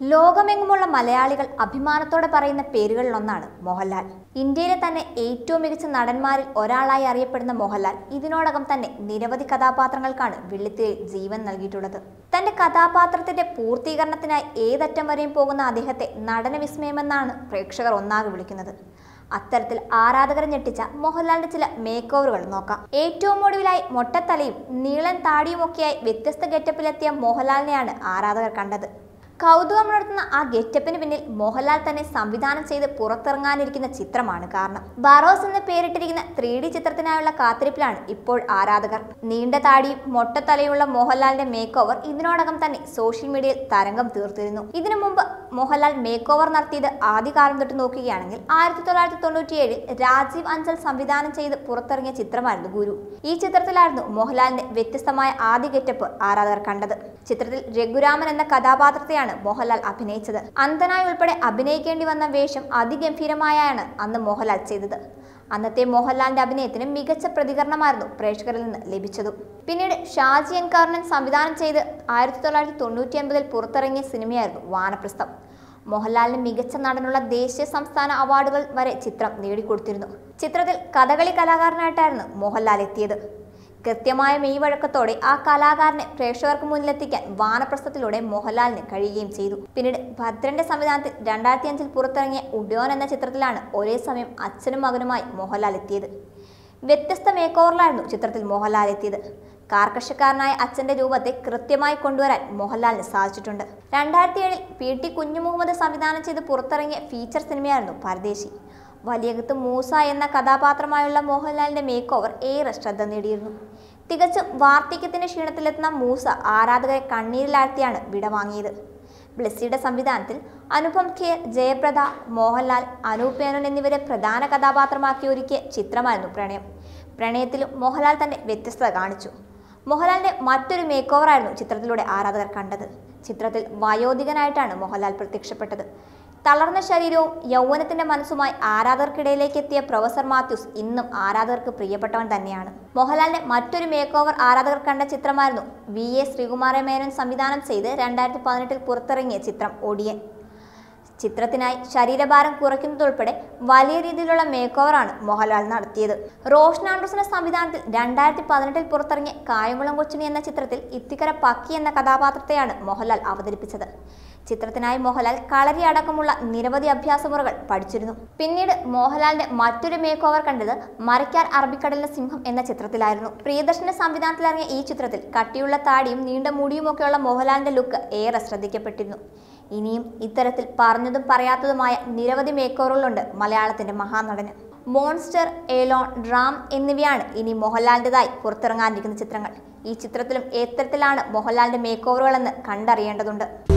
ലോകമെങ്ങുമുള്ള മലയാളികൾ അഭിമാനത്തോടെ പറയുന്ന പേരുകളിലൊന്നാണ് മോഹൻലാൽ ഇന്ത്യയിലെ തന്നെ ഏറ്റവും മികച്ച നടന്മാരിൽ ഒരാളായി അറിയപ്പെടുന്ന മോഹൻലാൽ ഇതിനോടകം തന്നെ നിരവധി കഥാപാത്രങ്ങൾക്കാണ് വെള്ളിത്തിരയിൽ ജീവൻ നൽകിയിട്ടുള്ളത് തന്റെ കഥാപാത്രത്തിന്റെ പൂർത്തീകരണത്തിനായി ഏതറ്റം വരെയും പോകുന്ന അദ്ദേഹത്തെ നടന വിസ്മയമെന്നാണ് പ്രേക്ഷകർ ഒന്നാകെ വിളിക്കുന്നത് അത്തരത്തിൽ ആരാധകരെ ഞെട്ടിച്ച മോഹൻലാലിന്റെ ചില മേക്ക് ഓവറുകൾ നോക്കാം ഏറ്റവും ഒടുവിലായി മൊട്ടത്തലയും നീളൻ താടിയുമൊക്കെയായി വ്യത്യസ്ത ഗെറ്റപ്പിലെത്തിയ മോഹൻലാലിനെയാണ് ആരാധകർ കണ്ടത് കൗതുകമുണർത്തുന്ന ആ ഗെറ്റപ്പിന് പിന്നിൽ മോഹൻലാൽ തന്നെ സംവിധാനം ചെയ്ത് പുറത്തിറങ്ങാനിരിക്കുന്ന ചിത്രമാണ് കാരണം ബറോസ് എന്ന് പേരിട്ടിരിക്കുന്ന ത്രീ ഡി ചിത്രത്തിനായുള്ള കാത്തിരിപ്പിലാണ് ഇപ്പോൾ ആരാധകർ നീണ്ട താടിയും മൊട്ടത്തലയുള്ള മോഹൻലാലിന്റെ മേക്ക് ഓവർ ഇതിനോടകം തന്നെ സോഷ്യൽ മീഡിയയിൽ തരംഗം തീർത്തിരുന്നു ഇതിനു മുമ്പ് മോഹൻലാൽ മേക്ക് ഓവർ നടത്തിയത് ആദ്യകാലം തൊട്ട് നോക്കുകയാണെങ്കിൽ ആയിരത്തി തൊള്ളായിരത്തി തൊണ്ണൂറ്റിയേഴിൽ രാജീവ് അഞ്ചൽ സംവിധാനം ചെയ്ത് പുറത്തിറങ്ങിയ ചിത്രമായിരുന്നു ഗുരു ഈ ചിത്രത്തിലായിരുന്നു മോഹൻലാലിന്റെ വ്യത്യസ്തമായ ആദ്യ ഗെറ്റപ്പ് ആരാധകർ കണ്ടത് ചിത്രത്തിൽ രഘുരാമൻ എന്ന കഥാപാത്രത്തെയാണ് മോഹൻലാൽ അഭിനയിച്ചത് അന്ധനായി ഉൾപ്പെടെ അഭിനയിക്കേണ്ടി വന്ന വേഷം അതിഗംഭീരമായാണ് അന്ന് മോഹൻലാൽ ചെയ്തത് അന്നത്തെ മോഹൻലാലിന്റെ അഭിനയത്തിന് മികച്ച പ്രതികരണമായിരുന്നു പ്രേക്ഷകരിൽ നിന്ന് ലഭിച്ചതും പിന്നീട് ഷാജി എൻ കർണൻ സംവിധാനം ചെയ്ത് ആയിരത്തി തൊള്ളായിരത്തി തൊണ്ണൂറ്റി ഒൻപതിൽ പുറത്തിറങ്ങിയ സിനിമയായിരുന്നു വാനപ്രസ്ഥം മോഹൻലാലിന് മികച്ച നടനുള്ള ദേശീയ സംസ്ഥാന അവാർഡുകൾ വരെ ചിത്രം നേടിക്കൊടുത്തിരുന്നു ചിത്രത്തിൽ കഥകളി കലാകാരനായിട്ടായിരുന്നു മോഹൻലാൽ എത്തിയത് കൃത്യമായ മെയ് വഴക്കത്തോടെ ആ കലാകാരനെ പ്രേക്ഷകർക്ക് മുന്നിലെത്തിക്കാൻ വാനപ്രസ്ഥത്തിലൂടെ മോഹൻലാലിന് കഴിയുകയും ചെയ്തു പിന്നീട് ഭദ്രന്റെ സംവിധാനത്തിൽ രണ്ടായിരത്തി അഞ്ചിൽ പുറത്തിറങ്ങിയ ഉഡ്യോൻ എന്ന ചിത്രത്തിലാണ് ഒരേ സമയം അച്ഛനും മകനുമായി മോഹൻലാൽ എത്തിയത് വ്യത്യസ്ത മേക്ക് ഓവറിലായിരുന്നു ചിത്രത്തിൽ മോഹൻലാൽ എത്തിയത് കാർക്കശക്കാരനായ അച്ഛന്റെ രൂപത്തെ കൃത്യമായി കൊണ്ടുവരാൻ മോഹൻലാലിന് സാധിച്ചിട്ടുണ്ട് രണ്ടായിരത്തി ഏഴിൽ പി ടി കുഞ്ഞു മുഹമ്മദ് സംവിധാനം ചെയ്ത് പുറത്തിറങ്ങിയ ഫീച്ചർ സിനിമയായിരുന്നു പരദേശി വലിയകത്ത് മൂസ എന്ന കഥാപാത്രമായുള്ള മോഹൻലാലിന്റെ മേക്ക് ഓവർ ഏറെ ശ്രദ്ധ നേടിയിരുന്നു തികച്ചും വാർദ്ധക്യത്തിന്റെ ക്ഷീണത്തിലെത്തുന്ന മൂസ ആരാധകരെ കണ്ണീരിലാഴ്ത്തിയാണ് വിടവാങ്ങിയത് ബ്ലെസ്സിയുടെ സംവിധാനത്തിൽ അനുപം ഖേർ ജയപ്രദ മോഹൻലാൽ അനൂപ് മേനോൻ എന്നിവരെ പ്രധാന കഥാപാത്രമാക്കി ഒരുക്കിയ ചിത്രമായിരുന്നു പ്രണയം പ്രണയത്തിലും മോഹൻലാൽ തന്റെ വ്യത്യസ്തത കാണിച്ചു മോഹൻലാലിന്റെ മറ്റൊരു മേക്ക് ഓവറായിരുന്നു ചിത്രത്തിലൂടെ ആരാധകർ കണ്ടത് ചിത്രത്തിൽ വയോധികനായിട്ടാണ് മോഹൻലാൽ പ്രത്യക്ഷപ്പെട്ടത് തളർന്ന ശരീരവും യൗവനത്തിന്റെ മനസ്സുമായി ആരാധകർക്കിടയിലേക്ക് എത്തിയ പ്രൊഫസർ മാത്യൂസ് ഇന്നും ആരാധകർക്ക് പ്രിയപ്പെട്ടവൻ തന്നെയാണ് മോഹൻലാലിന്റെ മറ്റൊരു മേക്ക് ഓവർ ആരാധകർ കണ്ട ചിത്രമായിരുന്നു വി എ ശ്രീകുമാര മേനോൻ സംവിധാനം ചെയ്ത് രണ്ടായിരത്തി പതിനെട്ടിൽ പുറത്തിറങ്ങിയ ചിത്രം ഒടിയൻ ചിത്രത്തിനായി ശരീരഭാരം കുറയ്ക്കുന്നതുൾപ്പെടെ വലിയ രീതിയിലുള്ള മേക്ക് ഓവറാണ് മോഹൻലാൽ നടത്തിയത് റോഷൻ ആൻഡ്രൂസിന്റെ സംവിധാനത്തിൽ രണ്ടായിരത്തി പതിനെട്ടിൽ പുറത്തിറങ്ങിയ കായംകുളം കൊച്ചിനി എന്ന ചിത്രത്തിൽ ഇത്തിക്കര പക്കി എന്ന കഥാപാത്രത്തെയാണ് മോഹൻലാൽ അവതരിപ്പിച്ചത് ചിത്രത്തിനായി മോഹൻലാൽ കളരി അടക്കമുള്ള നിരവധി അഭ്യാസമുറകൾ പഠിച്ചിരുന്നു പിന്നീട് മോഹൻലാലിന്റെ മറ്റൊരു മേക്ക് ഓവർ കണ്ടത് മരയ്ക്കാർ അറബിക്കടലിലെ സിംഹം എന്ന ചിത്രത്തിലായിരുന്നു പ്രിയദർശന്റെ സംവിധാനത്തിലിറങ്ങിയ ഈ ചിത്രത്തിൽ കട്ടിയുള്ള താടിയും നീണ്ട മുടിയുമൊക്കെയുള്ള മോഹൻലാലിന്റെ ലുക്ക് ഏറെ ശ്രദ്ധിക്കപ്പെട്ടിരുന്നു ഇനിയും ഇത്തരത്തിൽ പറഞ്ഞതും പറയാത്തതുമായ നിരവധി മേക്ക് ഓവറുകളുണ്ട് മലയാളത്തിന്റെ മഹാനടന് മോൺസ്റ്റർ ഏലോൺ ഡ്രാം എന്നിവയാണ് ഇനി മോഹൻലാലിൻ്റെതായി പുറത്തിറങ്ങാനിരിക്കുന്ന ചിത്രങ്ങൾ ഈ ചിത്രത്തിലും എത്തരത്തിലാണ് മോഹൻലാലിന്റെ മേക്ക് ഓവറുകളെന്ന് കണ്ടറിയേണ്ടതുണ്ട്